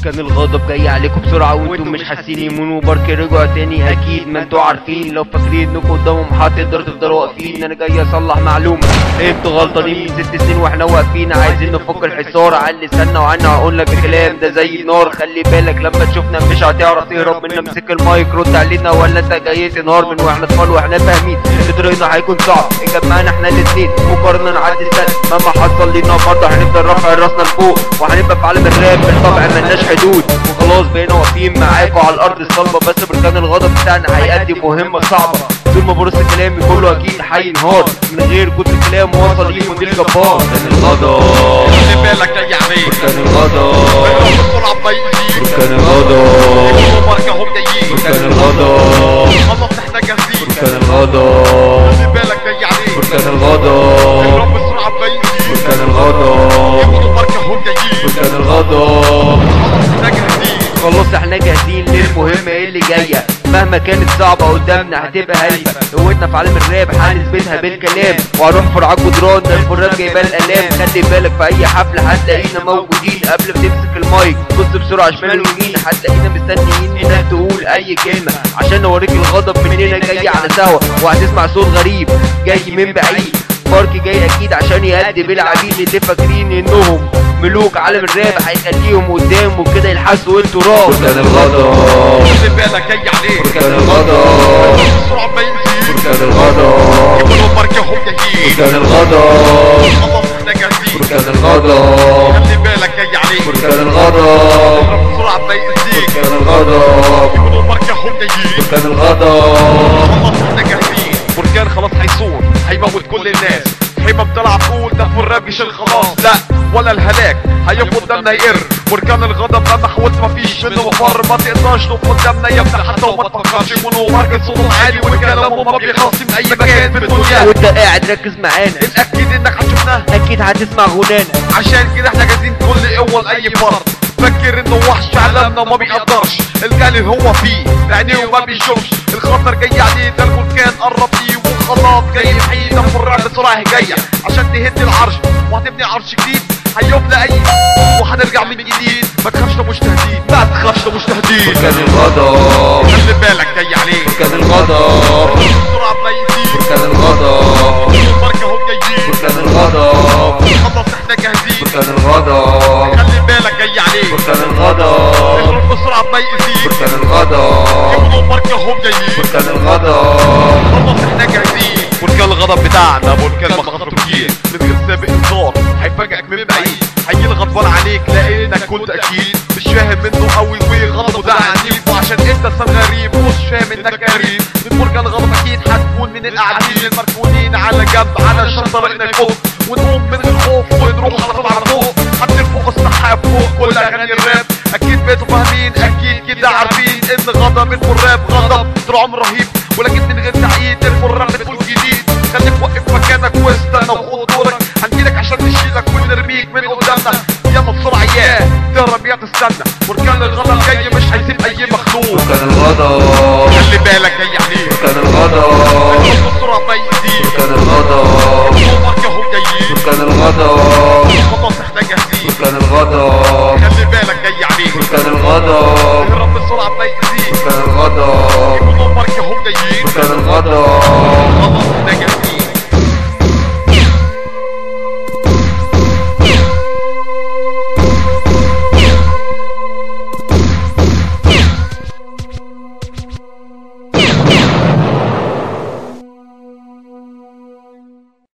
بركان الغضب جاي عليكم بسرعة وانتم مش حاسين يمون وبرك رجعوا تاني اكيد ما انتوا عارفين لو فاكرين انكم قدامهم هتقدروا تفضلوا واقفين انا جاي اصلح معلومة انتوا غلطانين من ست سنين واحنا واقفين عايزين نفك الحصار على لساننا وعنا هقول لك الكلام ده زي النار خلي بالك لما تشوفنا مش هتعرف تهرب منا امسك المايك رد علينا ولا انت جاي تنهار من واحنا اطفال واحنا فاهمين ان طريقنا هيكون صعب جمعنا احنا الاتنين مقارنة نعدي السنة مهما حصل لينا برضه هنفضل رافع راسنا لفوق وهنبقى في عالم الراب بالطبع ملناش حدود وخلاص بقينا واقفين معاكوا على الارض الصلبة بس بركان الغضب بتاعنا هيأدي مهمة صعبة طول ما برص كلامي كله اكيد هينهار من غير كتر كلام وصل ليه مدير جبار بركان الغضب خلي بالك يا عريس بركان الغضب اضرب بسرعة بيزيد بركان الغضب يقولوا بركة هم جايين بركان الغضب خلاص احنا جاهزين بركان الغضب خلي بالك يا عريس بركان الغضب اضرب بسرعة بيزيد بركان الغضب يقولوا بركة هم جايين بركان الغضب خلاص احنا جاهزين خلاص احنا جاهزين للمهمة اللي جاية مهما كانت صعبة قدامنا هتبقى هايفة قوتنا في عالم الراب هنثبتها بالكلام وهنحفر على الجدران ده الفراب جايبه الالام خلي بالك في اي حفلة هتلاقينا موجودين قبل ما تمسك المايك بص بسرعة شمال ويمين هتلاقينا مستنيين انك تقول اي كلمة عشان نوريك الغضب مننا جاي على سوا وهتسمع صوت غريب جاي من بعيد بارك جاي اكيد عشان يهدي بالعبيد اللي فاكرين انهم ملوك عالم الراب هيخليهم قدام وكده يلحسوا التراب بركان الغضب خلي بالك يا عريس بركان الغضب بسرعة بيزيد بركان الغضب يقولوا بركة هم جايين بركان الغضب خلاص احنا جاهزين بركان الغضب خلي بالك يا عريس بركان الغضب اضرب بسرعة بيزيد بركان الغضب يقولوا بركة هم جايين بركان الغضب خلاص احنا جاهزين بركان خلاص هيصون هيموت كل الناس حمى بتلعب قول ده في الراب يشيل خلاص لا ولا الهلاك هيقف قدامنا يقر بركان الغضب لما حاولت مفيش منه مفر ما تقدرش تقف قدامنا يا ابني حتى وما تفكرش يكونوا ماركت صوتهم عالي وكلامهم ما بيخلصش من اي مكان في الدنيا وانت قاعد ركز معانا الاكيد انك هتشوفنا اكيد هتسمع غنانا عشان كده احنا جاهزين كل قوة لأي فرد فكر انه وحش في عالمنا وما بيقدرش الجهل هو فيه بعينيه وما بيشوفش الخطر جاي عليه ده البركان قرب ليه وخلاص جاي يحيي ده الرعب بسرعة جاية عشان تهد العرش وهتبني عرش جديد هيبنى اي وهنرجع من جديد ما تخافش ده مجتهدين ما تخافش ده مجتهدين بركان الغضب خلي بالك جاي عليك بركان الغضب بسرعة بيزيد بركان الغضب البركة هم جايين بركان الغضب خلاص احنا جاهزين بركان الغضب خلي بالك جاي عليك بركان الغضب اضرب بسرعة بيزيد بركان الغضب يقولوا بركة هم جايين بركان الغضب خلاص احنا جاهزين بركان الغضب بتاعنا بركان مخاطره كتير من غير سابق انذار هيفاجئك من بعيد هيجي غضبان عليك لانك كنت اكيد مش فاهم منه قوي وغضبه ده عنيف وعشان انت انسان غريب مش فاهم انك قريب من بركان الغضب اكيد هتكون من القاعدين المركونين على جنب علشان طريقنا فوق ونقوم من الخوف ونروح على طول على فوق حتى فوق السحاب فوق كل اغاني الراب اكيد بقيتوا فاهمين اكيد كده عارفين ان غضب الراب غضب طول عمر رهيب ولكن من غير تعيين الراب بتقول جديد خليك واقف مكانك واستنى وخد دورك هنجيلك عشان نشيلك ونرميك من قدامنا يلا بسرعه يا تهرب يا تستنى بركان الغضب جاي مش هيسيب اي مخلوق بركان الغضب خلي بالك جاي عليك بركان الغضب بسرعه بيزيد بركان الغضب بركة هم جايين بركان الغضب خلاص احنا جاهزين بركان الغضب خلي بالك جاي عليك بركان الغضب اهرب بسرعه بيزيد بركان الغضب يقولوا بركة هم جايين بركان الغضب خلاص احنا جاهزين